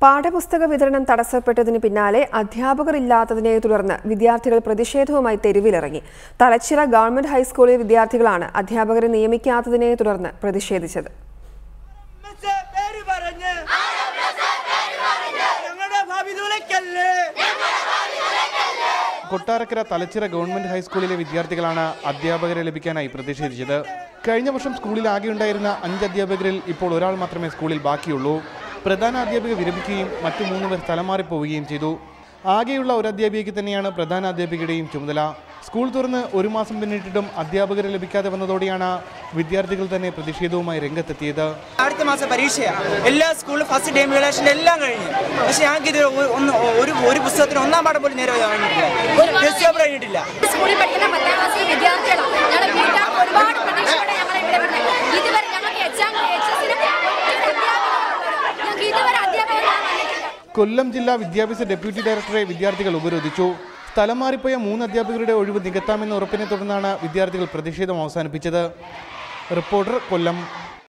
പാഠപുസ്തക വിതരണം തടസ്സപ്പെട്ടതിന് പിന്നാലെ അധ്യാപകർ ഇല്ലാത്തതിനെ തുടർന്ന് വിദ്യാർത്ഥികൾ പ്രതിഷേധവുമായി തെരുവിലിറങ്ങി തലച്ചിറ ഗവൺമെന്റ് ഹൈസ്കൂളിലെ വിദ്യാർത്ഥികളാണ് അധ്യാപകരെ നിയമിക്കാത്തതിനെ തുടർന്ന് പ്രതിഷേധിച്ചത് മിസ്സേ, പേര് പറഞ്ഞ് ഞങ്ങളുടെ ഭാവി തുലയ്ക്കല്ലേ കൊട്ടാരക്കര തലച്ചിറ ഗവൺമെന്റ് ഹൈസ്കൂളിലെ വിദ്യാർത്ഥികളാണ് അധ്യാപകരെ ലഭിക്കാനായി പ്രതിഷേധിച്ചത് കഴിഞ്ഞ വർഷം സ്കൂളിൽ ആകെ ഉണ്ടായിരുന്ന അഞ്ച് അധ്യാപകരിൽ ഇപ്പോൾ ഒരാൾ മാത്രമേ സ്കൂളിൽ ബാക്കിയുള്ളൂ പ്രധാന അധ്യാപിക വിരമിക്കുകയും മറ്റു മൂന്ന് പേർ സ്ഥലം മാറിപ്പോവുകയും ചെയ്തു ആകെയുള്ള ഒരു അധ്യാപികയ്ക്ക് തന്നെയാണ് പ്രധാന അധ്യാപികയുടെയും ചുമതല സ്കൂൾ തുറന്ന് ഒരു മാസം പിന്നിട്ടിട്ടും അധ്യാപകരെ ലഭിക്കാതെ വന്നതോടെയാണ് വിദ്യാർത്ഥികൾ തന്നെ പ്രതിഷേധവുമായി രംഗത്തെത്തിയത് അടുത്ത മാസം പരീക്ഷയാണ് എല്ലാ സ്കൂളിലും ഫസ്റ്റ് ടൈം റിലേഷൻ എല്ലാം കഴിഞ്ഞു പക്ഷെ ഞങ്ങൾക്ക് ഇത് ഒന്ന് ഒരു ഒരു പുസ്തകത്തിന് ഒന്നാം പാഠം പോലും നേരെ കഴിഞ്ഞിട്ടില്ല ടെസ്റ്റ് പേപ്പർ കഴിഞ്ഞിട്ടില്ല സ്കൂളിൽ പഠിക്കുന്ന പത്താം ക്ലാസ്സിലെ വിദ്യാർത്ഥികളാണ് ഞങ്ങളുടെ വീട്ടുകാർക്ക് ഒരുപാട് പ്രതീക്ഷയോടെ ഞങ്ങളെ ഇവിടെ വിടുന്നത് ഇതുവരെ ഞങ്ങൾക്ക് എക്സാം എച്ച് എസിന് ഞങ്ങൾക്ക് ഇതുവരെ അധ്യാപകർ വന്നിട്ടില്ല കൊല്ലം ജില്ലാ വിദ്യാഭ്യാസ ഡെപ്യൂട്ടി ഡയറക്ടറെ വിദ്യാർത്ഥികൾ ഉപരോധിച്ചു സ്ഥലം മാറിപ്പോയ മൂന്ന് അധ്യാപകരുടെ ഒഴിവ് നികത്താമെന്ന ഉറപ്പിനെ തുടർന്നാണ് വിദ്യാർത്ഥികൾ പ്രതിഷേധം അവസാനിപ്പിച്ചത് റിപ്പോർട്ടർ കൊല്ലം